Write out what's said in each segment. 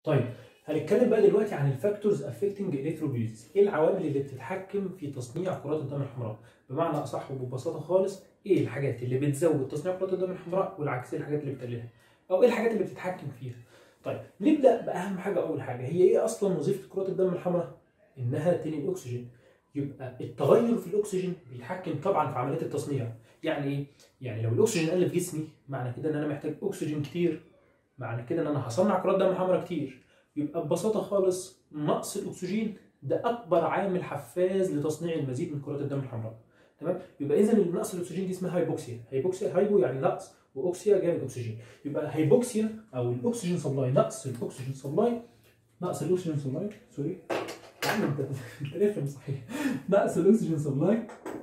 طيب هنتكلم بقى دلوقتي عن الفاكتورز افكتنج الكتروبيوليسيس ايه العوامل اللي بتتحكم في تصنيع كرات الدم الحمراء بمعنى اصح وببساطه خالص ايه الحاجات اللي بتزود تصنيع كرات الدم الحمراء والعكس ايه الحاجات اللي بتقللها او ايه الحاجات اللي بتتحكم فيها طيب نبدا باهم حاجه اول حاجه هي ايه اصلا وظيفه كرات الدم الحمراء انها تنقل اكسجين يبقى التغير في الاكسجين بيتحكم طبعا في عمليه التصنيع يعني ايه يعني لو الاكسجين قل في جسمي معنى كده ان انا محتاج اكسجين كتير معنى كده ان انا هصنع كرات دم حمراء كتير يبقى ببساطه خالص نقص الاكسجين ده اكبر عامل حفاز لتصنيع المزيد من كرات الدم الحمراء تمام يبقى اذا نقص الاكسجين دي اسمها هايبوكسيا هايبوكسيا هايبو يعني نقص واوكسيا جاي من الاكسجين يبقى هايبوكسيا او الاكسجين سبلاي نقص الاكسجين سبلاي نقص الاكسجين سبلاي سوري يا عم انت انت رخم صحيح نقص الاكسجين سبلاي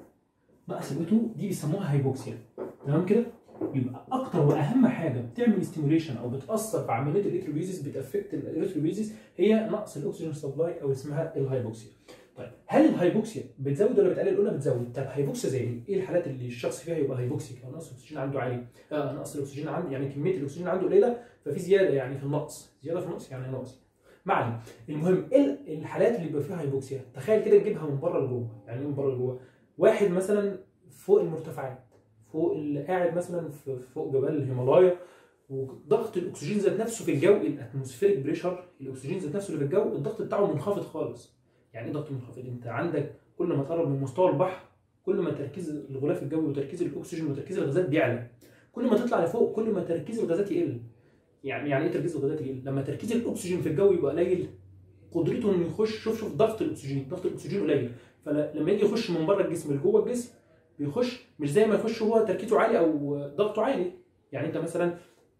نقص الاوتو دي بيسموها هايبوكسيا تمام كده يبقى اكتر واهم حاجه بتعمل ستيموليشن او بتاثر في عمليه الالكتروبيزيس بتافكت الالكتروبيزيس هي نقص الاكسجين سبلاي او اسمها الهايبوكسيا طيب هل الهايبوكسيا بتزود ولا بتقلل؟ قلنا بتزود، طب هايبوكسيا زي ايه؟ ايه الحالات اللي الشخص فيها يبقى هايبوكسيك او نقص الاكسجين عنده عالي؟ آه نقص الاكسجين عنده يعني كميه الاكسجين عنده قليله ففي زياده يعني في النقص، زياده في النقص يعني نقص. ما علينا، المهم ايه الحالات اللي بيبقى فيها هايبوكسيا؟ تخيل كده تجيبها من بره لجوه، يعني ايه من بره لجوه؟ واحد مثلا فوق المرتفعات فوق اللي قاعد مثلا في فوق جبال الهيمالايا وضغط الاكسجين ذات نفسه في الجو الاتموسفيريك بريشر الاكسجين ذات نفسه اللي في الجو الضغط بتاعه منخفض خالص يعني ايه ضغط منخفض انت عندك كل ما تقرب من مستوى البحر كل ما تركيز الغلاف الجوي وتركيز الاكسجين وتركيز الغازات بيعلى كل ما تطلع لفوق كل ما تركيز الغازات يقل يعني يعني ايه تركيز الغازات يقل لما تركيز الاكسجين في الجو يبقى قليل قدرته انه يخش شوف شوف ضغط الاكسجين ضغط الاكسجين قليل فلما يجي يخش من بره الجسم لجوه الجسم بيخش مش زي ما يخش هو تركيزه عالي او ضغطه عالي يعني انت مثلا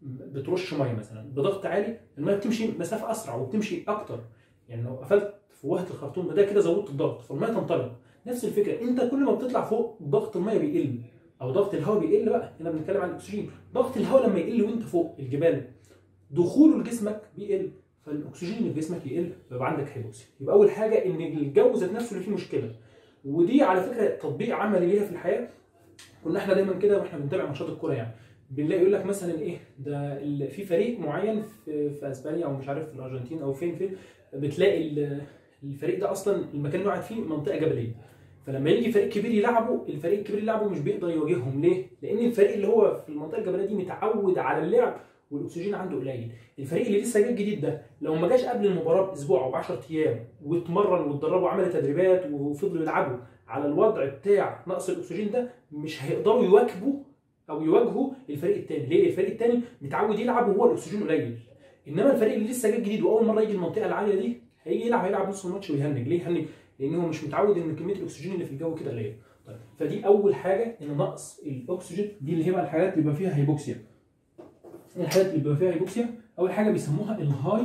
بترش ميه مثلا بضغط عالي الميه بتمشي مسافه اسرع وبتمشي اكتر يعني لو قفلت فوهه الخرطوم ده كده زودت الضغط فالميه تنطلق نفس الفكره انت كل ما بتطلع فوق ضغط الميه بيقل او ضغط الهواء بيقل بقى هنا بنتكلم عن الاكسجين ضغط الهواء لما يقل وانت فوق الجبال دخوله لجسمك بيقل فالاكسجين اللي في جسمك يقل فيبقى عندك هيبوكسيا يبقى اول حاجه ان الجو ذات نفسه اللي فيه مشكله ودي على فكره تطبيق عملي ليها في الحياه كنا احنا دايما كده واحنا بنتابع ماتشات الكوره يعني بنلاقي يقول لك مثلا ايه ده في فريق معين في, في اسبانيا او مش عارف في الارجنتين او فين فين بتلاقي الفريق ده اصلا المكان اللي قاعد فيه منطقه جبليه فلما يجي فريق كبير يلعبه الفريق الكبير يلعبه مش بيقدر يواجههم ليه؟ لان الفريق اللي هو في المنطقه الجبليه دي متعود على اللعب والاكسجين عنده قليل الفريق اللي لسه جاي جديد ده لو ما جاش قبل المباراه باسبوع او ب 10 ايام واتمرن واتدرب وعمل تدريبات وفضلوا يلعبوا على الوضع بتاع نقص الاكسجين ده مش هيقدروا يواكبوا او يواجهوا الفريق الثاني ليه الفريق الثاني متعود يلعب وهو الاكسجين قليل انما الفريق اللي لسه جاي جديد واول مره يجي المنطقه العاليه دي هيجي يلعب هيلعب نص الماتش ويهنج ليه يهنج لان هو مش متعود ان كميه الاكسجين اللي في الجو كده قليله طيب فدي اول حاجه ان نقص الاكسجين دي اللي هي بقى الحالات اللي بيبقى فيها هيبوكسيا الحالات اللي بيبقى فيها هيبوكسيا اول حاجه بيسموها الهاي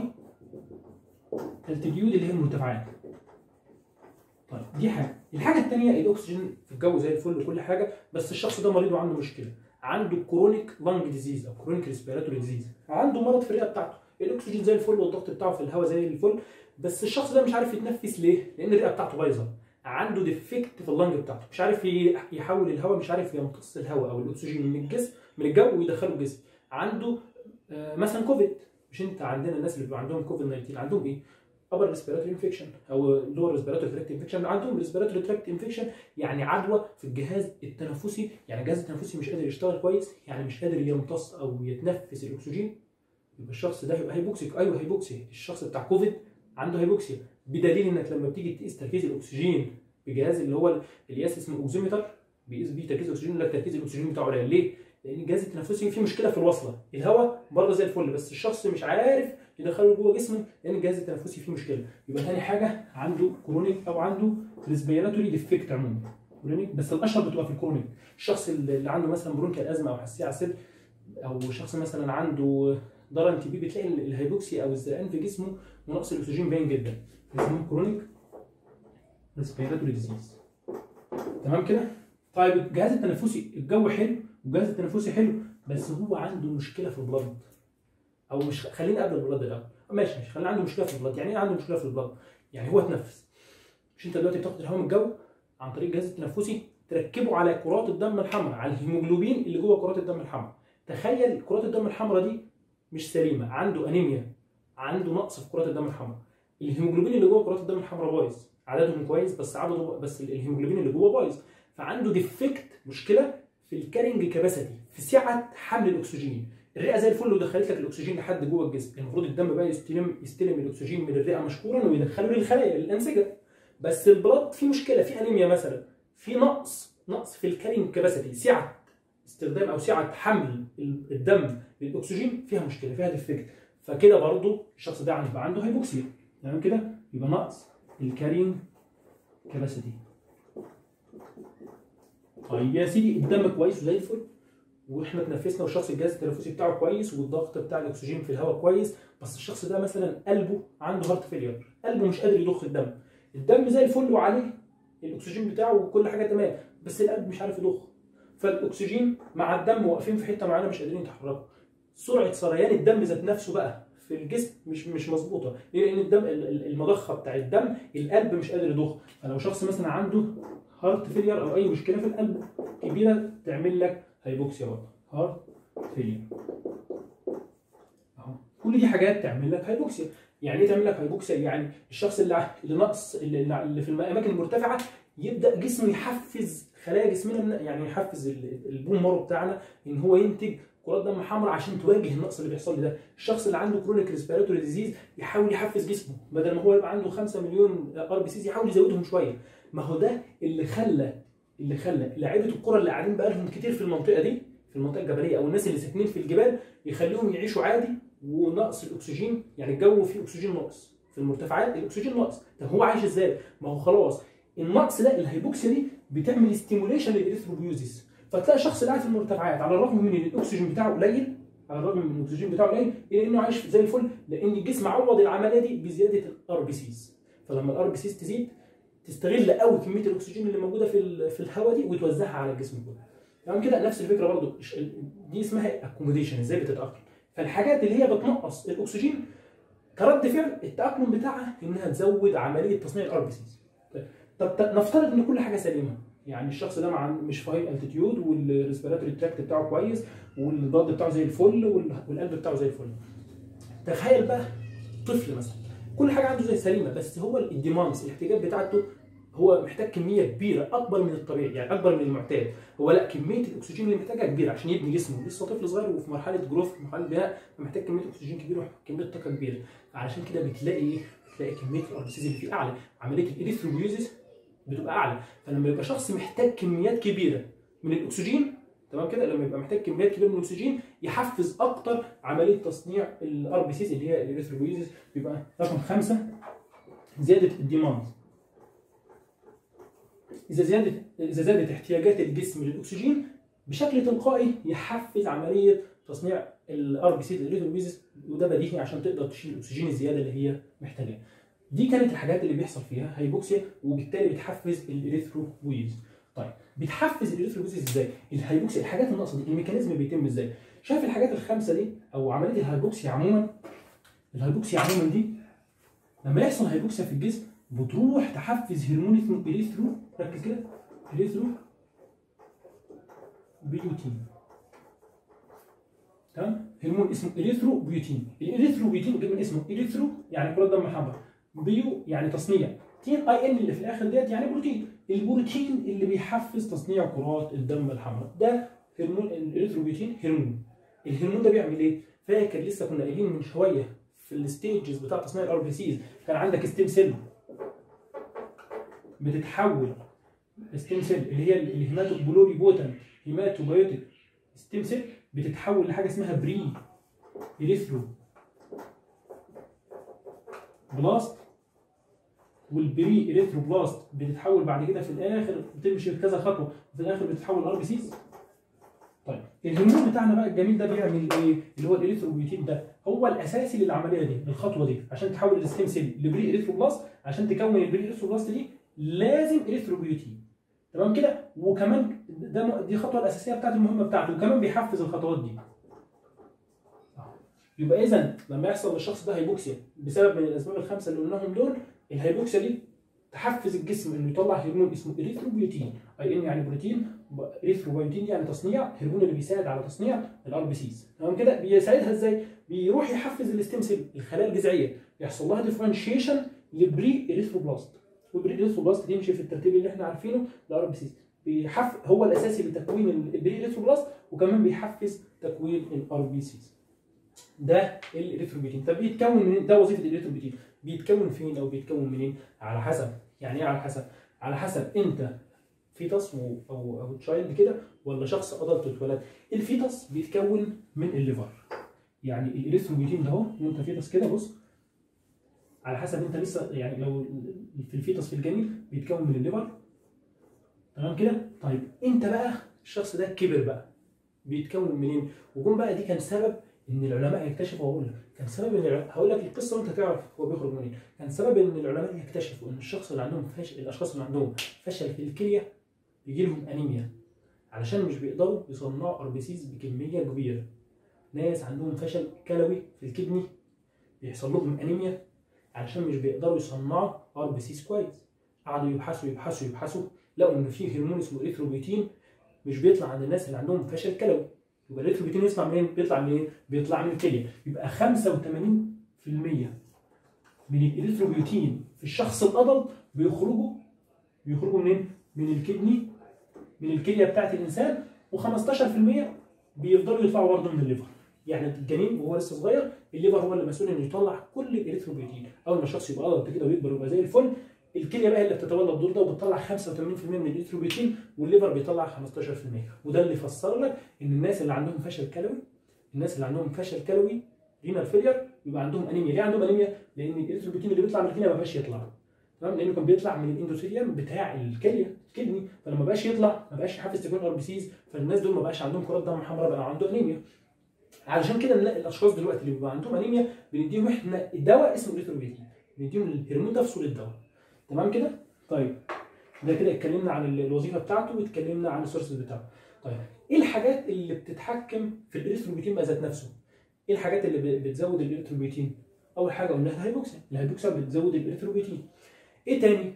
التيديود اللي هي المرتفعات طيب دي حاجه الحاجه الثانيه الاكسجين في الجو زي الفل وكل حاجه بس الشخص ده مريض وعنده مشكله عنده كرونيك لانج ديزيز او كرونيك ريسبيراتوري ديزيز عنده مرض في الرئه بتاعته الاكسجين زي الفل والضغط بتاعه في الهواء زي الفل بس الشخص ده مش عارف يتنفس ليه لان الرئه بتاعته بايظه عنده ديفكت في اللنج بتاعته مش عارف يحول الهواء مش عارف يمتص الهواء او الاكسجين من الجسم من الجو ويدخله الجسم عنده مثلا كوفيد مش انت عندنا الناس اللي بيبقى عندهم كوفيد 19 عندهم ايه upper respiratory infection او lower respiratory tract infection عندهم respiratory tract infection يعني عدوى في الجهاز التنفسي يعني الجهاز التنفسي مش قادر يشتغل كويس يعني مش قادر يمتص او يتنفس الاكسجين يبقى الشخص ده يبقى هيبوكسيك ايوه هيبوكسي الشخص بتاع كوفيد عنده هيبوكسيا بدليل انك لما بتيجي تقيس تركيز الاكسجين بجهاز اللي هو القياس اسمه اوكسيمتر بيقيس بيه تركيز الاكسجين يقول لك تركيز الاكسجين بتاعه قليل ليه؟ لان الجهاز التنفسي فيه مشكله في الوصله الهواء بره زي الفل بس الشخص مش عارف يدخله جوه جسمه لان الجهاز التنفسي فيه مشكله يبقى ثاني حاجه عنده كرونيك او عنده ريسبيراتوري ديفكت عموما كرونيك بس الاشهر بتبقى في الكرونيك الشخص اللي عنده مثلا برونكيال ازمه او حساسيه على الصدر او شخص مثلا عنده ضرر تي بي بتلاقي الهيبوكسي او الزرقان في جسمه ونقص الاكسجين باين جدا بيسموه كرونيك ريسبيراتوري ديزيز تمام كده طيب الجهاز التنفسي الجو حلو والجهاز التنفسي حلو بس هو عنده مشكله في البلد او مش خلينا قبل البلد الاول ماشي ماشي خلينا عنده مشكله في البلد يعني ايه عنده مشكله في البلد يعني هو اتنفس مش انت دلوقتي بتاخد الهواء من الجو عن طريق الجهاز التنفسي تركبه على كرات الدم الحمراء على الهيموجلوبين اللي جوه كرات الدم الحمراء تخيل كرات الدم الحمراء دي مش سليمه عنده انيميا عنده نقص في كرات الدم الحمراء الهيموجلوبين اللي جوه كرات الدم الحمراء بايظ عددهم كويس بس عدده بس الهيموجلوبين اللي جوه بايظ فعنده ديفكت مشكله في الكارينج كاباسيتي في سعه حمل الاكسجين الرئه زي الفل ودخلت لك الاكسجين لحد جوه الجسم المفروض الدم بقى يستلم يستلم الاكسجين من الرئه مشكورا ويدخله للخلايا للانسجه بس البلد في مشكله في انيميا مثلا في نقص نقص في الكارينج كاباسيتي سعه استخدام او سعه حمل الدم للاكسجين فيها مشكله فيها ديفكت فكده برضو الشخص ده هيبقى عنده هايبوكسيا تمام كده يبقى نقص الكارينج كاباسيتي طيب يا سيدي الدم كويس وزي الفل واحنا تنفسنا والشخص الجهاز التنفسي بتاعه كويس والضغط بتاع الاكسجين في الهواء كويس بس الشخص ده مثلا قلبه عنده هارت فيلير قلبه مش قادر يضخ الدم الدم زي الفل وعليه الاكسجين بتاعه وكل حاجه تمام بس القلب مش عارف يضخ فالاكسجين مع الدم واقفين في حته معينه مش قادرين يتحركوا سرعه سريان الدم ذات نفسه بقى في الجسم مش مش مظبوطه ليه لان الدم المضخه بتاع الدم القلب مش قادر يضخ فلو شخص مثلا عنده هارت فيلير او اي مشكله في القلب كبيره تعمل لك هايبوكسيا برضه هارت فيلير اهو كل دي حاجات تعمل لك هايبوكسيا يعني ايه تعمل لك هايبوكسيا يعني الشخص اللي اللي نقص اللي اللي في الاماكن المرتفعه يبدا جسمه يحفز خلايا جسمنا يعني يحفز البون مارو بتاعنا ان هو ينتج كرات دم حمراء عشان تواجه النقص اللي بيحصل لي ده الشخص اللي عنده كرونيك ريسبيراتوري ديزيز يحاول يحفز جسمه بدل ما هو يبقى عنده 5 مليون ار بي سيز يحاول يزودهم شويه ما هو ده اللي خلى اللي خلى لعيبه الكره اللي قاعدين بقالهم كتير في المنطقه دي في المنطقه الجبليه او الناس اللي ساكنين في الجبال يخليهم يعيشوا عادي ونقص الاكسجين يعني الجو فيه اكسجين ناقص في المرتفعات الاكسجين ناقص طب هو عايش ازاي ما هو خلاص النقص ده الهيبوكسيا دي بتعمل ستيموليشن للاريثروبيوزيس فتلاقي الشخص اللي قاعد في المرتفعات على الرغم من ان الاكسجين بتاعه قليل على الرغم من ان الاكسجين بتاعه قليل الا انه عايش زي الفل لان الجسم عوض العمليه دي بزياده الار بي سيز فلما الار بي سيز تزيد تستغل قوي كميه الاكسجين اللي موجوده في في الهواء دي وتوزعها على الجسم كله تمام كده نفس الفكره برضو دي اسمها اكوموديشن ازاي بتتاقلم فالحاجات اللي هي بتنقص الاكسجين كرد فعل التاقلم بتاعها انها تزود عمليه تصنيع الار بي سيز طب نفترض ان كل حاجه سليمه يعني الشخص ده مع مش في هاي التيتيود والريسبيراتوري تراكت بتاعه كويس والضغط بتاعه زي الفل والقلب بتاعه زي الفل تخيل بقى طفل مثلا كل حاجه عنده زي سليمه بس هو الديماندز الاحتياجات بتاعته هو محتاج كميه كبيره اكبر من الطبيعي يعني اكبر من المعتاد هو لا كميه الاكسجين اللي محتاجها كبيره عشان يبني جسمه لسه طفل صغير وفي مرحله جروث في مرحله بناء فمحتاج كميه اكسجين كبيره وكميه طاقه كبيره علشان كده بتلاقي ايه بتلاقي كميه الاربسيز اللي فيه اعلى عمليه الاريثروبيوزيس بتبقى اعلى فلما يبقى شخص محتاج كميات كبيره من الاكسجين تمام كده لما يبقى محتاج كميات كبيره من الاكسجين يحفز اكتر عمليه تصنيع الار بي سيز اللي هي الاريثروبيوزيس بيبقى رقم خمسه زياده الديماند اذا زادت اذا زادت احتياجات الجسم للاكسجين بشكل تلقائي يحفز عمليه تصنيع الار بي سيز الاريثروبيوزيس وده بديهي عشان تقدر تشيل الاكسجين الزياده اللي هي محتاجاه دي كانت الحاجات اللي بيحصل فيها هايبوكسيا وبالتالي بتحفز الاريثروبويز طيب بتحفز الاريثروبويز ازاي الهايبوكسيا الحاجات الناقصه دي الميكانيزم بيتم ازاي شايف الحاجات الخمسه دي او عمليه الهايبوكسيا عموما الهايبوكسيا عموما دي لما يحصل هايبوكسيا في الجسم بتروح تحفز هرمون اسمه اريثرو ركز كده اريثرو بيوتين تمام هرمون اسمه اريثرو بيوتين الاريثرو بيوتين جاي من اسمه اريثرو يعني كرات دم حمراء بيو يعني تصنيع تين اي ان اللي في الاخر ديت يعني بروتين البروتين اللي بيحفز تصنيع كرات الدم الحمراء ده هرمون الاريثروبيوتين هرمون الهرمون ده بيعمل ايه فاكر لسه كنا قايلين من شويه في الستيجز بتاع تصنيع الار بي سيز كان عندك ستيم سيل بتتحول ستيم سيل اللي هي الهيماتوبولوري بوتن هيماتوبيوتيك ستيم سيل بتتحول لحاجه اسمها بري اريثرو بلاست والبري اريثروبلاست بتتحول بعد كده في الاخر بتمشي كذا خطوه في الاخر بتتحول ار بي سيز طيب الهرمون بتاعنا بقى الجميل ده بيعمل ايه اللي هو الاريثروبيوتين ده هو الاساسي للعمليه دي الخطوه دي عشان تحول الستيم سيل لبري اريثروبلاست عشان تكون البري اريثروبلاست دي لازم اريثروبيوتين تمام كده وكمان ده دي الخطوه الاساسيه بتاعت المهمه بتاعته وكمان بيحفز الخطوات دي يبقى اذا لما يحصل للشخص ده هيبوكسيا بسبب من الاسباب الخمسه اللي قلناهم دول الهيبوكسيا دي تحفز الجسم انه يطلع هرمون اسمه اريثروبيوتين اي ان يعني بروتين اريثروبيوتين يعني تصنيع هرمون اللي بيساعد على تصنيع الار بي سيز تمام كده بيساعدها ازاي بيروح يحفز الستيم سيل الخلايا الجذعيه يحصل لها ديفرنشيشن لبري اريثروبلاست والبري اريثروبلاست دي يمشي في الترتيب اللي احنا عارفينه ده ار بي سي بيحف هو الاساسي لتكوين البري اريثروبلاست وكمان بيحفز تكوين الار بي سيز ده الاريثروبيتين طب بيتكون من ده وظيفه الاريثروبيتين بيتكون فين او بيتكون منين على حسب يعني ايه على حسب على حسب انت فيتس و- او او تشايلد كده ولا شخص ادلت اتولد الفيتس بيتكون من الليفر يعني الاريثروبيتين ده اهو وانت فيتس كده بص على حسب انت لسه يعني لو في الفيتس في الجنين بيتكون من الليفر تمام كده طيب انت بقى الشخص ده كبر بقى بيتكون منين وجم بقى دي كان سبب ان العلماء يكتشفوا هقول لك كان سبب ان الع- هقول لك القصه وانت تعرف هو بيخرج منين كان سبب ان العلماء يكتشفوا ان الشخص اللي عندهم فشل الاشخاص اللي عندهم فشل في الكليه بيجي لهم انيميا علشان مش بيقدروا يصنعوا اربيسيز بكميه كبيره ناس عندهم فشل كلوي في الكدني بيحصل لهم انيميا علشان مش بيقدروا يصنعوا اربيسيز كويس قعدوا يبحثوا يبحثوا يبحثوا لقوا ان في هرمون اسمه اريثروبيتين مش بيطلع عند الناس اللي عندهم فشل كلوي يبقى الاريثروبيتين يطلع منين؟ بيطلع منين؟ بيطلع من الكليه يبقى 85% من الاريثروبيوتين في الشخص الادلت بيخرجوا بيخرجوا منين؟ من الكدني من الكليه بتاعت الانسان و15% بيفضلوا يطلعوا برضه من الليفر يعني الجنين وهو لسه صغير الليفر هو اللي مسؤول انه يطلع كل الاريثروبيوتين اول ما الشخص يبقى ادلت كده ويكبر ويبقى زي الفل الكليه بقى اللي بتتولد الدور ده وبتطلع 85% من الاريثروبيوتين والليفر بيطلع 15% وده اللي فسر لك ان الناس اللي عندهم فشل كلوي الناس اللي عندهم فشل كلوي رينال فيلير يبقى عندهم انيميا ليه عندهم انيميا لان الاريثروبيوتين اللي بيطلع من الكليه ما بقاش يطلع تمام لانه كان بيطلع من الاندوثيليوم بتاع الكليه الكدني فلما بقاش يطلع ما بقاش يحفز تكوين ار بي سيز فالناس دول ما بقاش عندهم كرات دم حمراء بقى عنده انيميا علشان كده نلاقي الاشخاص دلوقتي اللي بيبقى عندهم انيميا بنديهم احنا دواء اسمه اريثروبيتين بنديهم الهرمون ده في صوره دواء تمام كده طيب ده كده اتكلمنا عن ال- الوظيفه بتاعته واتكلمنا عن السورسز بتاعته طيب ايه الحاجات اللي بتتحكم في الاريثروبيتين بقى ذات نفسه ايه الحاجات اللي ب- بتزود الاريثروبيتين اول حاجه قلنا الهايبوكسيا الهايبوكسيا بتزود الاريثروبيتين ايه تاني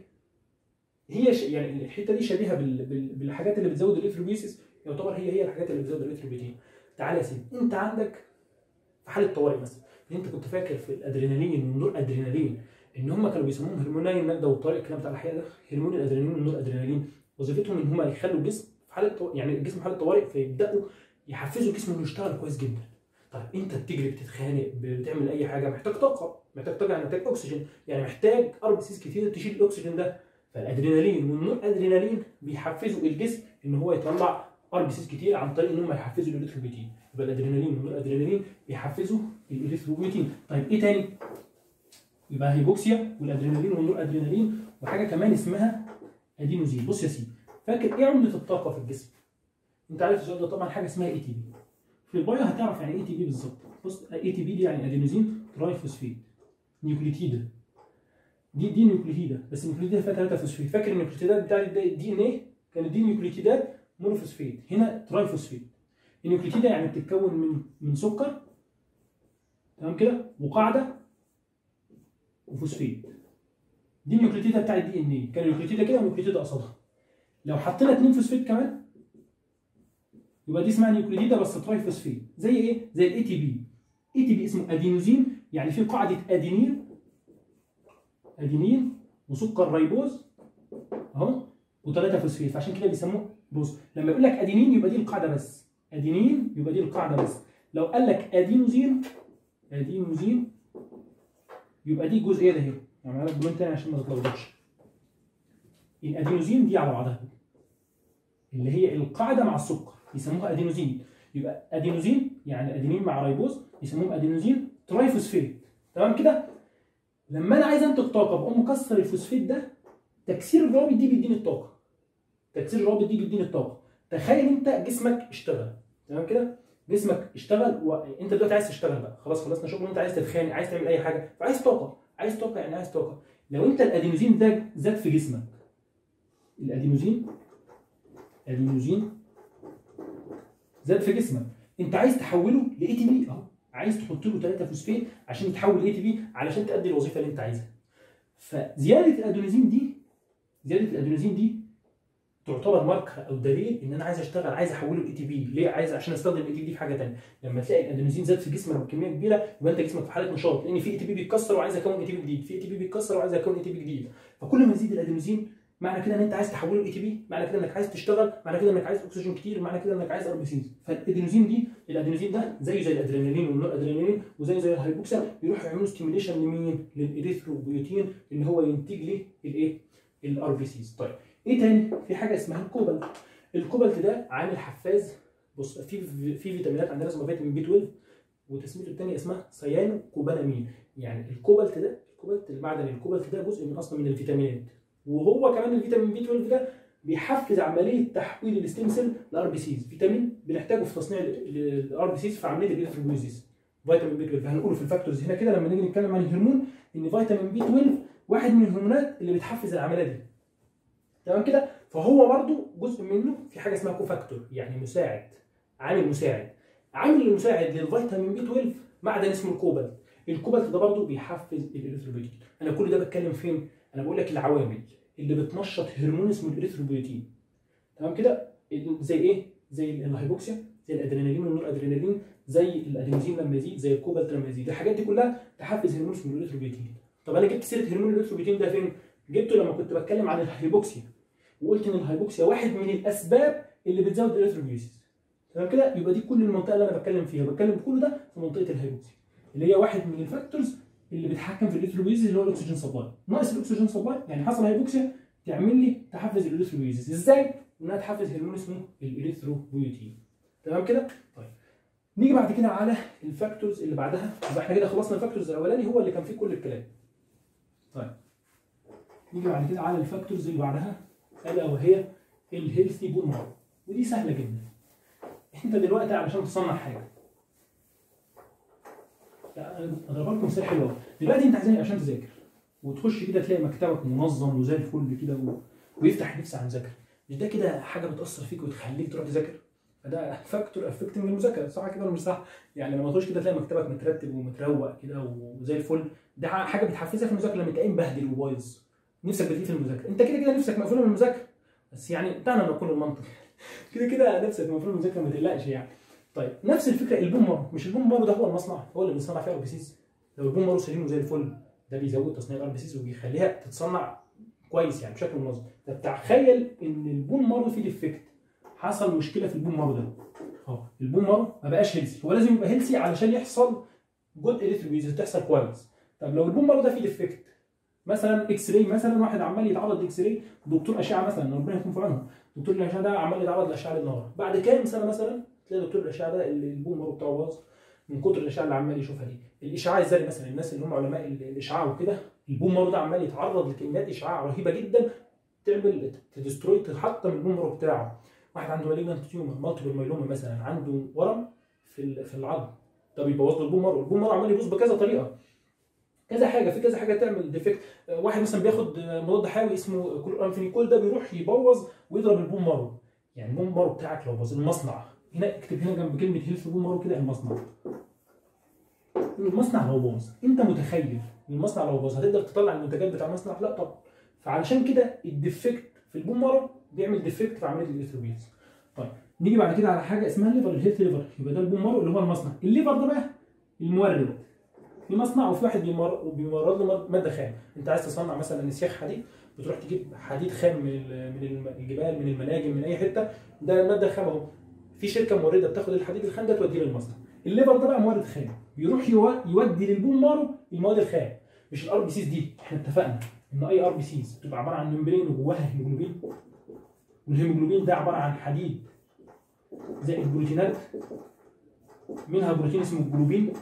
هي ش... يعني الحته دي شبيهه بال... بال... بالحاجات اللي بتزود الاريثروبيسيس يعتبر هي هي الحاجات اللي بتزود الاريثروبيتين تعالى يا سيدي انت عندك في حاله طوارئ مثلا انت كنت فاكر في الادرينالين والنور ادرينالين ان هم كانوا بيسموهم هرموني النجده والطارئ الكلام بتاع الاحياء ده هرمون الادرينالين والنور ادرينالين وظيفتهم ان هم يخلوا الجسم في حاله طو... يعني الجسم في حاله طوارئ فيبداوا يحفزوا الجسم انه يشتغل كويس جدا طيب انت بتجري بتتخانق بتعمل اي حاجه محتاج طاقه محتاج طاقه يعني محتاج اكسجين يعني محتاج اربسيس كتير تشيل الاكسجين ده فالادرينالين والنور ادرينالين بيحفزوا الجسم ان هو يطلع اربسيس كتير عن طريق ان هم يحفزوا الاريثروبيتين يبقى الادرينالين والنور ادرينالين بيحفزوا الاريثروبيتين طيب ايه تاني يبقى هيبوكسيا والادرينالين والنور ادرينالين وحاجه كمان اسمها ادينوزين بص يا سيدي فاكر ايه عمله الطاقه في الجسم انت عارف السؤال ده طبعا حاجه اسمها اي تي بي في البايو هتعرف يعني ايه تي بي بالظبط بص اي تي بي دي يعني ادينوزين ترايفوسفيد نيوكليتيدا دي دي نيوكليتيدا بس النيوكليتيدا فيها 3 فوسفيد فاكر النيوكليتيدات بتاع الدي ان ايه كانت دي نيوكليتيدات مونوفوسفيد هنا ترايفوسفيد النيوكليتيدا يعني بتتكون من من سكر تمام كده وقاعده وفوسفيد دي النيوكليتيدا بتاع الدي ان ايه كان النيوكليتيدا كده والنيوكليتيدا قصادها لو حطينا اتنين فوسفيد كمان يبقى دي اسمها نيوكليتيدا بس ترايفوسفيد زي ايه زي الاي تي بي اي تي بي اسمه ادينوزين يعني في قاعده ادينين ادينين وسكر ريبوز اهو وثلاثه فوسفيد فعشان كده بيسموه بص لما يقول لك ادينين يبقى دي القاعده بس ادينين يبقى دي القاعده بس لو قال لك ادينوزين ادينوزين يبقى دي الجزئيه ده اهي يعني لك بلون تاني عشان ما تتلخبطش الادينوزين دي على بعضها كده. اللي هي القاعده مع السكر يسموها ادينوزين يبقى ادينوزين يعني ادينين مع ريبوز يسموهم ادينوزين ترايفوسفيت تمام كده لما انا عايز انتج طاقه بقوم مكسر الفوسفيت ده تكسير الروابط دي بيديني الطاقه تكسير الروابط دي بيديني الطاقه تخيل انت جسمك اشتغل تمام كده جسمك اشتغل وانت دلوقتي عايز تشتغل بقى خلاص خلصنا شغل وانت عايز تتخانق عايز تعمل اي حاجه فعايز طاقه عايز طاقه يعني عايز طاقه لو انت الادينوزين ده زاد في جسمك الادينوزين ادينوزين زاد في جسمك انت عايز تحوله لاي تي بي اهو عايز تحط له 3 فوسفيت عشان يتحول لاي تي بي علشان تأدي الوظيفه اللي انت عايزها فزياده الادينوزين دي زياده الادينوزين دي تعتبر ماركر او دليل ان انا عايز اشتغل عايز احوله لاي تي بي ليه عايز عشان استخدم الاي تي بي في حاجه ثانيه لما تلاقي الادينوزين زاد في جسمك بكميه كبيره يبقى انت جسمك في حاله نشاط لان في اي تي بي بيتكسر وعايز اكون اي تي بي جديد في اي تي بي بيتكسر وعايز اكون اي تي بي جديد فكل ما يزيد الادينوزين معنى كده ان انت عايز تحوله لاي تي بي معنى كده انك عايز تشتغل معنى كده انك عايز اكسجين كتير معنى كده انك عايز ار بي سيز فالادينوزين دي الادينوزين ده زيه زي الادرينالين والنور ادرينالين وزيه زي الهايبوكسا بيروحوا يعملوا ستيميليشن لمين؟ للاريثروبيوتين ان هو ينتج لي الايه؟ الار بي سيز طيب ايه تاني؟ في حاجه اسمها الكوبالت الكوبالت ده عامل حفاز بص في في فيتامينات عندنا اسمها فيتامين بي 12 وتسميته الثانيه اسمها سيانو كوبالامين يعني الكوبالت ده الكوبالت المعدن الكوبالت ده جزء من اصلا من الفيتامينات وهو كمان الفيتامين بي 12 ده بيحفز عمليه تحويل الستيم سيل لار بي سيز فيتامين بنحتاجه في تصنيع الار بي سيز في عمليه الالكتروبيوزيس فيتامين بي 12 هنقوله في الفاكتورز هنا كده لما نيجي نتكلم عن الهرمون ان فيتامين بي 12 واحد من الهرمونات اللي بتحفز العمليه دي تمام كده فهو برضو جزء منه في حاجه اسمها كوفاكتور يعني مساعد عامل مساعد عامل المساعد للفيتامين بي 12 معدن اسمه الكوبالت الكوبالت ده برضو بيحفز الاريثروبيوتين انا كل ده بتكلم فين انا بقول لك العوامل اللي بتنشط هرمون اسمه الاريثروبيوتين تمام كده زي ايه زي الهايبوكسيا زي الادرينالين والنور ادرينالين زي الادينوزين لما يزيد زي الكوبالت لما يزيد الحاجات دي كلها تحفز هرمون اسمه الاريثروبيوتين طب انا جبت سيره هرمون الاريثروبيوتين ده فين جبته لما كنت بتكلم عن الهايبوكسيا وقلت ان الهايبوكسيا واحد من الاسباب اللي بتزود الاريثروبيوسيس تمام كده يبقى دي كل المنطقه اللي انا بتكلم فيها بتكلم كل ده في منطقه الهايبوكسيا اللي هي واحد من الفاكتورز اللي بيتحكم في الالكتروبيزيس اللي هو الاكسجين سبلاي ناقص الاكسجين سبلاي يعني حصل هايبوكسيا تعمل لي تحفز الالكتروبيزيس ازاي انها تحفز هرمون اسمه الالكتروبيوتين تمام كده طيب نيجي بعد كده على الفاكتورز اللي بعدها يبقى احنا كده خلصنا الفاكتورز الاولاني هو اللي كان فيه كل الكلام طيب نيجي بعد كده على الفاكتورز اللي بعدها الا وهي الهيلثي بون مارو ودي سهله جدا انت دلوقتي علشان تصنع حاجه اضرب لكم مثال حلو دلوقتي انت عايزين عشان تذاكر وتخش كده تلاقي مكتبك منظم وزي الفل كده و... ويفتح نفسك عن ذاكره مش ده كده حاجه بتاثر فيك وتخليك تروح تذاكر فده فاكتور افكتنج المذاكره صح كده ولا مش صح؟ يعني لما تخش كده تلاقي مكتبك مترتب ومتروق كده وزي الفل ده حاجه بتحفزك في المذاكره لما تلاقيه مبهدل وبايظ نفسك بتقيل في المذاكره انت كده كده نفسك مقفوله من المذاكره بس يعني دعنا نقول المنطق كده كده نفسك مقفوله من المذاكره ما تقلقش يعني طيب نفس الفكره البومبر مش البومبر ده هو المصنع هو اللي بيصنع فيها ار بي سيز لو البومبر سليم وزي الفل ده بيزود تصنيع الار بي سيز وبيخليها تتصنع كويس يعني بشكل منظم طب تخيل ان البون مارو فيه ديفكت حصل مشكله في البون مارو ده اه البون مارو ما بقاش هيلسي هو لازم يبقى هيلسي علشان يحصل جود الكتروبيوزيس تحصل كويس طب لو البون مارو ده فيه ديفكت مثلا اكس راي مثلا واحد عمال يتعرض لاكس راي دكتور اشعه مثلا ربنا يكون في عونهم دكتور الاشعه ده عمال يتعرض لاشعه النار بعد كام سنه مثلا تلاقي دكتور الاشعه ده اللي البون مارو بتاعه باظ من كتر الاشعه اللي عمال يشوفها دي الاشعاع الذري مثلا الناس اللي هم علماء الاشعاع وكده البوم مارو ده عمال يتعرض لكميات اشعاع رهيبه جدا تعمل تدستروي تحطم البوم مارو بتاعه واحد عنده مالجنت تيومر مالتيبل مايلوما مثلا عنده ورم في في العظم ده بيبوظ له البوم مارو البوم مارو عمال يبوظ بكذا طريقه كذا حاجه في كذا حاجه تعمل ديفكت واحد مثلا بياخد مضاد حيوي اسمه كلورامفينيكول ده بيروح يبوظ ويضرب البوم مارو يعني البوم مارو بتاعك لو باظ المصنع هنا اكتب هنا جنب كلمه هيلث بوم مارو كده المصنع المصنع لو باظ انت متخيل المصنع لو باظ هتقدر تطلع المنتجات بتاع المصنع لا طبعا فعلشان كده الديفكت في البوم مارو بيعمل ديفكت في عمليه الالكتروبيز طيب نيجي بعد كده على حاجه اسمها الليفر الهيلث ليفر يبقى ده البوم مارو اللي هو المصنع الليفر ده بقى المورد في مصنع وفي واحد بيورد له ماده خام انت عايز تصنع مثلا نسياخ حديد بتروح تجيب حديد خام من من الجبال من المناجم من اي حته ده الماده الخام اهو في شركه مورده بتاخد الحديد الخام ده توديه للمصنع الليفر ده بقى مورد خام بيروح يودي للبوم مارو المواد الخام مش الار بي سيز دي احنا اتفقنا ان اي ار بي سيز بتبقى عباره عن ممبرين وجواها هيموجلوبين والهيموجلوبين ده عباره عن حديد زائد بروتينات منها بروتين اسمه الجلوبين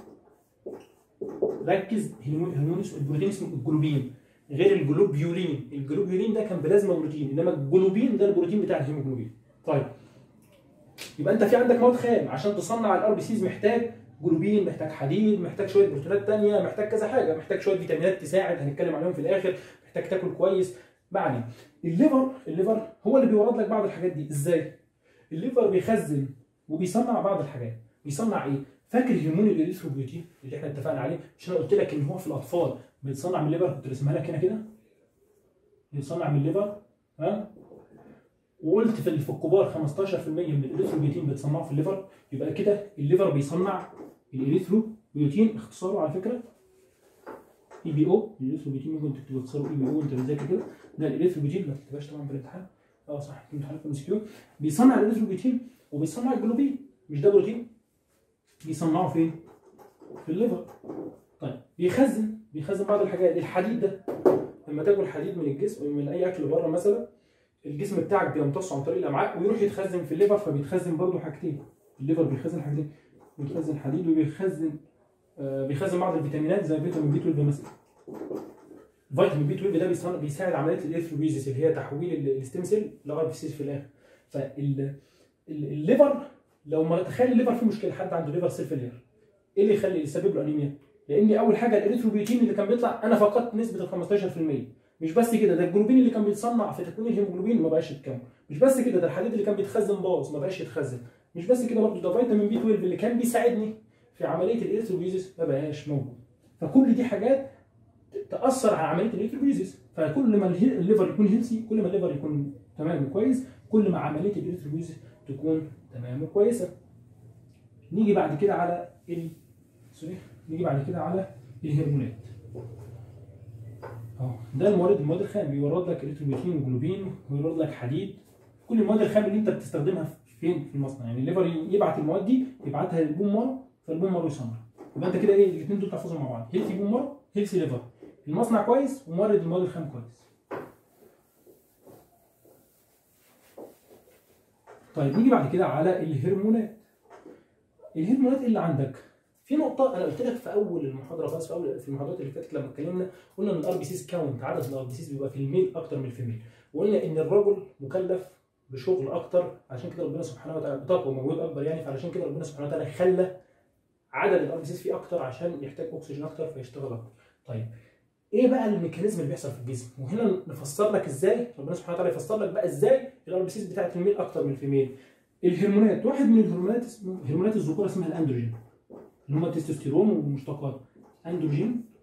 ركز هرمون البروتين اسمه الجلوبين غير الجلوبيولين الجلوبيولين ده كان بلازما بروتين انما الجلوبين ده البروتين بتاع الهيموجلوبين طيب يبقى انت في عندك مواد خام عشان تصنع الار بي سيز محتاج جلوبين محتاج حديد محتاج شويه بروتينات ثانيه محتاج كذا حاجه محتاج شويه فيتامينات تساعد هنتكلم عليهم في الاخر محتاج تاكل كويس بعدين الليفر الليفر هو اللي بيورد لك بعض الحاجات دي ازاي الليفر بيخزن وبيصنع بعض الحاجات بيصنع ايه فاكر هرمون الاريثروبيوتين اللي احنا اتفقنا عليه مش انا قلت لك ان هو في الاطفال بيتصنع من الليفر كنت رسمها لك هنا كده بيتصنع من الليفر ها وقلت في في الكبار 15% من الاريثروبيوتين بيتصنعوا في الليفر يبقى كده الليفر بيصنع الاريثروبيوتين اختصاره على فكره اي بي او الاريثروبيوتين ممكن تكتب اختصاره اي بي او وانت بتذاكر كده ده الاريثروبيوتين ما تكتبهاش طبعا في الامتحان اه صح في امتحان ام كيو بيصنع الاريثروبيوتين وبيصنع الجلوبين مش ده بروتين بيصنعه فين؟ في الليفر طيب بيخزن بيخزن بعض الحاجات الحديد ده لما تاكل حديد من الجسم من اي اكل بره مثلا الجسم بتاعك بيمتصه عن طريق الامعاء ويروح يتخزن في الليفر فبيتخزن برضه حاجتين الليفر بيخزن حاجتين بيخزن حديد وبيخزن آه بيخزن بعض الفيتامينات زي فيتامين بي 12 مثلا فيتامين بي 12 ده بيصنع بيساعد عمليه الارثروبيزيس اللي هي تحويل الستيم سيل لار بي سيز في الاخر فالليفر لو ما تخيل الليفر فيه مشكله حد عنده ليفر سيل فيلير ايه اللي يخلي يسبب له انيميا؟ لان اول حاجه الاريثروبيوتين اللي كان بيطلع انا فقدت نسبه ال 15% مش بس كده ده الجلوبين اللي كان بيتصنع في تكوين الهيموجلوبين ما بقاش يتكون مش بس كده ده الحديد اللي كان بيتخزن باظ ما بقاش يتخزن مش بس كده برضه ده فيتامين بي 12 اللي كان بيساعدني في عمليه الاريثروبيزيس ما بقاش موجود فكل دي حاجات تاثر على عمليه الاريثروبيزيس فكل ما الليفر يكون هيلسي كل ما الليفر يكون تمام وكويس كل ما عمليه الاريثروبيزيس تكون تمام وكويسه نيجي بعد كده على ال سوري نيجي بعد كده على الهرمونات اهو ده الموارد المواد الخام بيورد لك اريثروبيوتين وجلوبين ويورد لك حديد كل المواد الخام اللي انت بتستخدمها فين في المصنع يعني الليفر يبعت المواد دي يبعتها للبوم مارو فالبوم مارو يصنع يبقى انت كده ايه الاثنين دول تحفظهم مع بعض هيلثي بوم مارو هيلثي ليفر المصنع كويس ومورد المواد الخام كويس طيب نيجي بعد كده على الهرمونات الهرمونات اللي عندك في نقطة أنا قلت لك في أول المحاضرة خالص في أول في المحاضرات اللي فاتت لما اتكلمنا قلنا إن الار بي سيز كاونت عدد الار بي سيز بيبقى في الميل أكتر من الفيميل وقلنا إن الرجل مكلف بشغل أكتر عشان كده ربنا سبحانه وتعالى بطاقة ومجهود أكبر يعني فعلشان كده ربنا سبحانه وتعالى خلى عدد الار بي سيز فيه أكتر عشان يحتاج أكسجين أكتر فيشتغل أكتر. طيب ايه بقى الميكانيزم اللي بيحصل في الجسم وهنا نفسر لك ازاي ربنا سبحانه وتعالى يفسر لك بقى ازاي الار بي سيز بتاعت الميل اكتر من الفيميل الهرمونات واحد من الهرمونات اسمه هرمونات الذكوره اسمها الاندروجين اللي هم التستوستيرون ومشتقاته اندروجين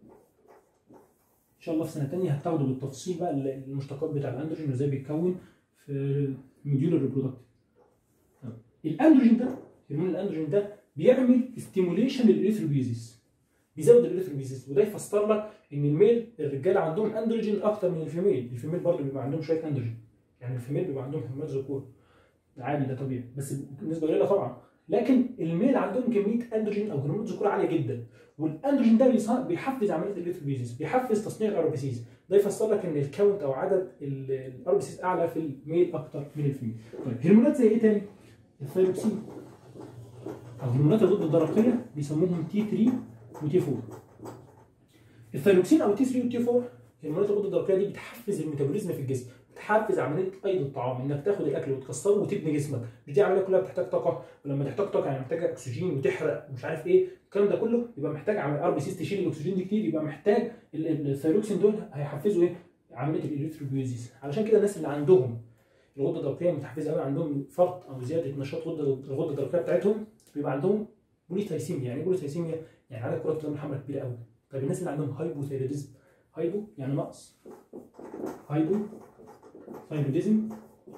ان شاء الله في سنه ثانيه هتاخدوا بالتفصيل بقى المشتقات بتاع الاندروجين وازاي بيتكون في المديول الريبرودكتيف الاندروجين ده هرمون الاندروجين ده بيعمل ستيموليشن للاريثروبيزيس بيزود الاريثروبيزيس وده يفسر لك ان الميل الرجاله عندهم اندروجين اكتر من الفيميل الفيميل برضه بيبقى عندهم شويه اندروجين يعني الفيميل بيبقى عندهم هرمونات ذكور عادي ده طبيعي بس بنسبه قليله طبعا لكن الميل عندهم كميه اندروجين او هرمونات ذكور عاليه جدا والاندروجين ده بيحفز عمليه الاريثروبيزيس بيحفز تصنيع الار بي سيز ده يفسر لك ان الكاونت او عدد الار بي سيز اعلى في الميل اكتر من الفيميل طيب هرمونات زي ايه تاني؟ الثايروكسين او هرمونات الغده الدرقيه بيسموهم تي 3 وتي 4 الثايروكسين او تي 3 وتي 4 هرمونات الغده الدرقيه دي بتحفز الميتابوليزم في الجسم بتحفز عمليه ايض الطعام انك تاخد الاكل وتكسره وتبني جسمك مش دي عمليه كلها بتحتاج طاقه ولما تحتاج طاقه يعني محتاجه اكسجين وتحرق ومش عارف ايه الكلام ده كله يبقى محتاج عمل ار بي سيس تشيل الاكسجين دي كتير يبقى محتاج الثايروكسين دول هيحفزوا ايه عمليه الاريثروبيوزيس علشان كده الناس اللي عندهم الغده الدرقيه متحفزه قوي عندهم فرط او زياده نشاط غده الغده الدرقيه بتاعتهم بيبقى عندهم بوليثايسيميا يعني ايه بوليثايسيميا يعني عدد كرات الدم الحمراء كبيره قوي طيب الناس اللي عندهم هايبوثايروديزم هايبو يعني نقص هايبو ثايروديزم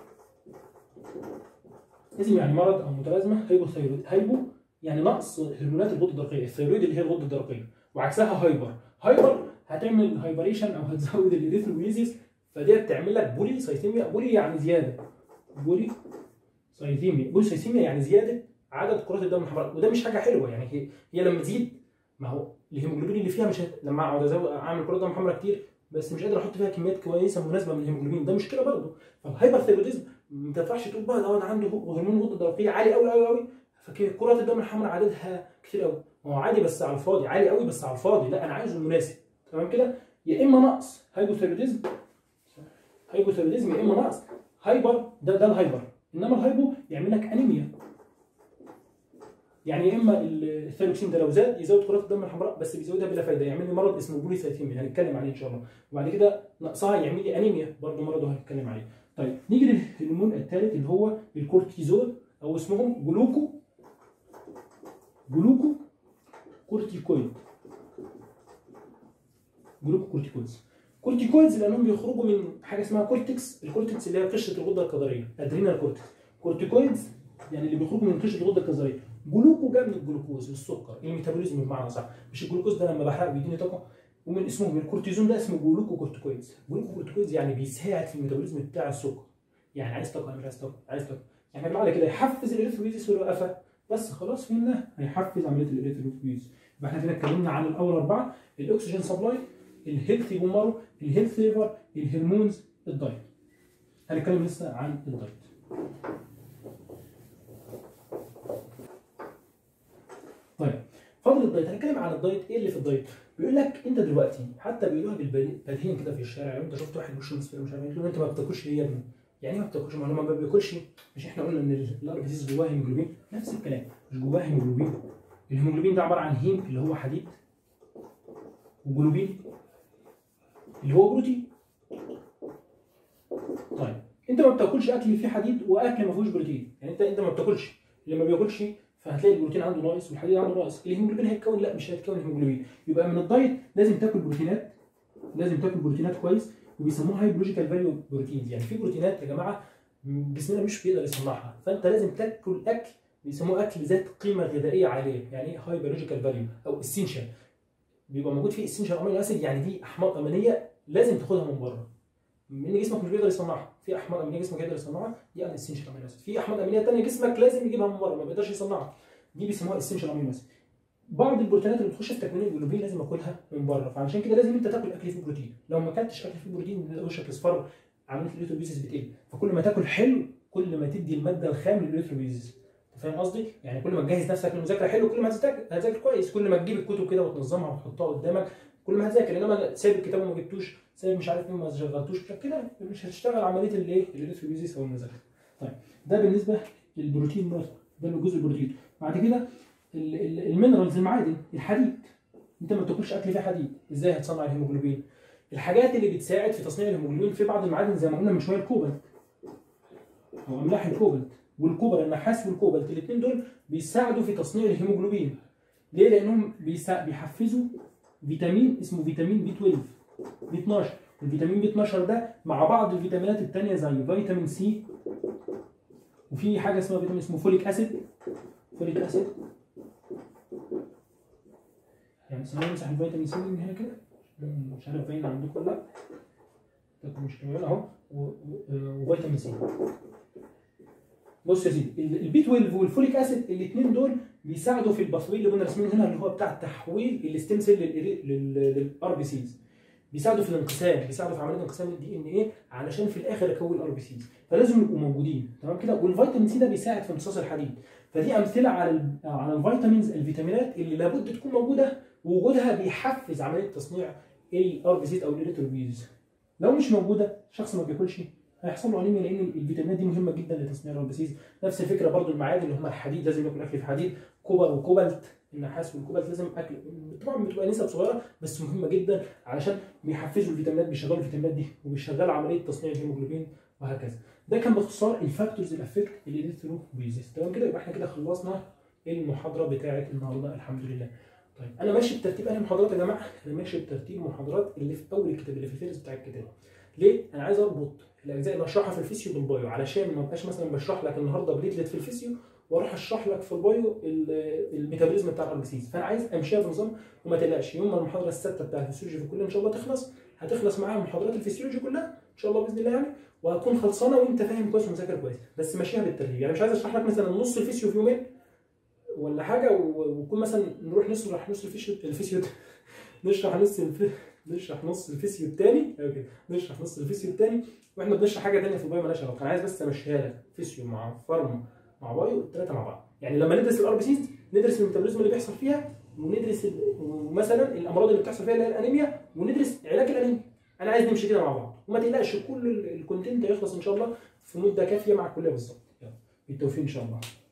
اسم يعني مرض او متلازمه هايبو ثايرود هايبو يعني نقص هرمونات الغده الدرقيه الثيرويد اللي هي الغده الدرقيه وعكسها هايبر هايبر هتعمل هايبريشن او هتزود الاريثروبيزيس فديت تعمل لك بولي سايثيميا بولي يعني زياده بولي سايثيميا بولي سايثيميا يعني زياده عدد كرات الدم الحمراء وده مش حاجه حلوه يعني هي هي لما تزيد ما هو الهيموجلوبين اللي فيها مش هت... لما اقعد ازود اعمل كرات دم حمراء كتير بس مش قادر احط فيها كميات كويسه مناسبه من الهيموجلوبين ده مشكله برضه فالهايبر ثيروديزم ما تنفعش تقول بقى ده انا عنده هرمون الغده الدرقيه عالي قوي قوي قوي فكرات الدم الحمراء عددها كتير قوي ما هو عادي بس على الفاضي عالي قوي بس على الفاضي لا انا عايزه المناسب تمام كده يا اما نقص هايبوثيروديزم هايبوثيروديزم يا اما نقص هايبر ده ده الهايبر انما الهايبو يعمل لك انيميا يعني يا اما الثيروكسين ده لو زاد يزود كرات الدم الحمراء بس بيزودها بلا فايده يعمل لي مرض اسمه بوليسايثيميا هنتكلم عليه ان شاء الله وبعد كده نقصها يعمل لي انيميا برضه مرض هنتكلم عليه طيب نيجي للهرمون الثالث اللي هو الكورتيزول او اسمهم جلوكو جلوكو كورتيكويد جلوكو كورتيكويدز كورتيكويدز لانهم بيخرجوا من حاجه اسمها كورتكس الكورتكس اللي هي قشره الغده الكظريه ادرينال كورتكس كورتيكويدز يعني اللي بيخرجوا من قشره الغده الكظريه جلوكو جاء من الجلوكوز السكر الميتابوليزم بمعنى صح مش الجلوكوز ده لما بحرق بيديني طاقه ومن اسمه من الكورتيزون ده اسمه جلوكو كورتيكويدز جلوكو كورتيكويدز يعني بيساعد في الميتابوليزم بتاع السكر يعني عايز طاقه مش عايز طاقه عايز طاقه يعني بالمعنى كده يحفز الالكتروفيزيس والوقفه بس خلاص فهمنا هيحفز عمليه الالكتروفيزيس يبقى احنا كده اتكلمنا عن الاول اربعه الاكسجين سبلاي الهيلثي بومارو الهيلث ليفر الهرمونز الدايت هنتكلم لسه عن الدايت طيب فضل الدايت هنتكلم عن الدايت ايه اللي في الدايت بيقول لك انت دلوقتي حتى بيقولوها بالبديهين كده في الشارع لو انت شفت واحد وشه مصفر مش عارف ايه انت ما بتاكلش ليه يا ابني يعني ايه ما بتاكلش ما هو ما بياكلش مش احنا قلنا ان الار بي سيز جواها هيموجلوبين نفس الكلام مش جواها هيموجلوبين الهيموجلوبين ده عباره عن هيم اللي هو حديد وجلوبين اللي هو بروتين طيب انت ما بتاكلش اكل فيه حديد واكل ما فيهوش بروتين يعني انت انت ما بتاكلش اللي ما بياكلش فهتلاقي البروتين عنده ناقص والحديد عنده ناقص الهيموجلوبين هيتكون لا مش هيتكون هيموجلوبين يبقى من الدايت لازم تاكل بروتينات لازم تاكل بروتينات كويس وبيسموها هاي بيولوجيكال فاليو بروتينز يعني في بروتينات يا جماعه جسمنا مش بيقدر يصنعها فانت لازم تاكل اكل بيسموه اكل ذات قيمه غذائيه عاليه يعني ايه هاي بيولوجيكال فاليو او اسينشال بيبقى موجود فيه اسينشال امينو اسيد يعني دي احماض امينيه لازم تاخدها من بره ان جسمك مش بيقدر يصنعها في احماض امينيه جسمك يقدر يصنعها دي الاسينشال امينو اسيد في احماض امينيه ثانيه جسمك لازم يجيبها من بره ما بيقدرش يصنعها دي بيسموها اسينشال امينو اسيد بعض البروتينات اللي بتخش في تكوين الجلوبين لازم اكلها من بره فعشان كده لازم انت تاكل اكل فيه بروتين لو ما اكلتش اكل فيه بروتين وشك اصفر عمليه الالكتروبيزيس بتقل فكل ما تاكل حلو كل ما تدي الماده الخام للالكتروبيزيس انت فاهم قصدي؟ يعني كل ما تجهز نفسك للمذاكره حلو كل ما هتذاكر هتذاكر كويس كل ما تجيب الكتب كده وتنظمها وتحطها قدامك كل ما هتذاكر انما سايب الكتاب وما جبتوش سايب مش عارف ايه ما شغلتوش كده مش هتشتغل عمليه الايه؟ الالكتروبيزيس او المذاكره. طيب ده بالنسبه للبروتين برضه ده جزء البروتين بعد كده المينرالز المعادن الحديد انت ما بتاكلش اكل فيه حديد ازاي هتصنع الهيموجلوبين الحاجات اللي بتساعد في تصنيع الهيموجلوبين في بعض المعادن زي ما قلنا من شويه الكوبالت او املاح الكوبالت والكوبر النحاس والكوبالت الاثنين دول بيساعدوا في تصنيع الهيموجلوبين ليه لانهم بيحفزوا فيتامين اسمه فيتامين بي 12 بي 12 الفيتامين بي 12 ده مع بعض الفيتامينات الثانيه زي فيتامين سي وفي حاجه اسمها فيتامين اسمه فوليك اسيد فوليك اسيد يعني ثواني نمسح الفيتامين سي من هنا كده مش عارف باين عندكم ولا لا ده مش كمان اهو وفيتامين سي بص يا سيدي البي 12 والفوليك اسيد الاثنين دول بيساعدوا في الباثوي اللي كنا راسمينه هنا اللي هو بتاع تحويل الستيم سيل للار بي سيز بيساعدوا في الانقسام بيساعدوا في عمليه انقسام الدي ان ايه علشان في الاخر يكون ار بي سيز فلازم يبقوا موجودين تمام كده والفيتامين سي ده بيساعد في امتصاص الحديد فدي امثله على على الفيتامينز الفيتامينات اللي لابد تكون موجوده ووجودها بيحفز عمليه تصنيع الار بي سيز او الالكتروبيز لو مش موجوده شخص ما بياكلش هيحصل له انيميا لان الفيتامينات دي مهمه جدا لتصنيع الاربسيز نفس الفكره برضو المعادن اللي هم الحديد لازم ياكل اكل في حديد كوبر وكوبالت النحاس والكوبالت لازم اكل طبعا بتبقى نسب صغيره بس مهمه جدا علشان بيحفزوا الفيتامينات بيشغلوا الفيتامينات دي وبيشغلوا عمليه تصنيع الهيموجلوبين وهكذا ده كان باختصار الفاكتورز اللي افكت الالكتروبيزيس تمام كده يبقى احنا كده خلصنا المحاضره بتاعه النهارده الحمد لله طيب انا ماشي بترتيب انهي محاضرات يا جماعه انا ماشي بترتيب المحاضرات اللي في اول الكتاب اللي في الفهرس بتاع الكتاب ليه انا عايز اربط الاجزاء اللي بشرحها في الفيسيو بالبايو علشان ما ابقاش مثلا بشرح لك النهارده بليتلت في الفيسيو واروح اشرح لك في البايو الميتابوليزم بتاع الاربسيز فانا عايز امشيها بنظام وما تقلقش يوم ما المحاضره السادسه بتاع الفسيولوجي في الكليه ان شاء الله تخلص هتخلص معاها محاضرات الفسيولوجي كلها ان شاء الله باذن الله يعني وهتكون خلصانه وانت فاهم كويس ومذاكر كويس بس ماشيها بالترتيب يعني مش عايز اشرح لك مثلا نص الفيسيو في يومين ولا حاجه ويكون مثلا نروح نشرح نص الفيسيو الفيسيو نشرح نص الفيسيو نشرح نص الفيسيو الثاني اوكي نشرح نص الفيسيو الثاني واحنا بنشرح حاجه ثانيه في البايو مالهاش علاقه انا عايز بس امشيها لك فيسيو مع فارما مع بايو الثلاثه مع بعض يعني لما ندرس الار بي سيز ندرس الميتابوليزم اللي بيحصل فيها وندرس مثلا الامراض اللي بتحصل فيها اللي هي الانيميا وندرس علاج الانيميا انا عايز نمشي كده مع بعض وما تقلقش كل الكونتنت هيخلص ان شاء الله في مده كافيه مع الكليه بالظبط بالتوفيق ان شاء الله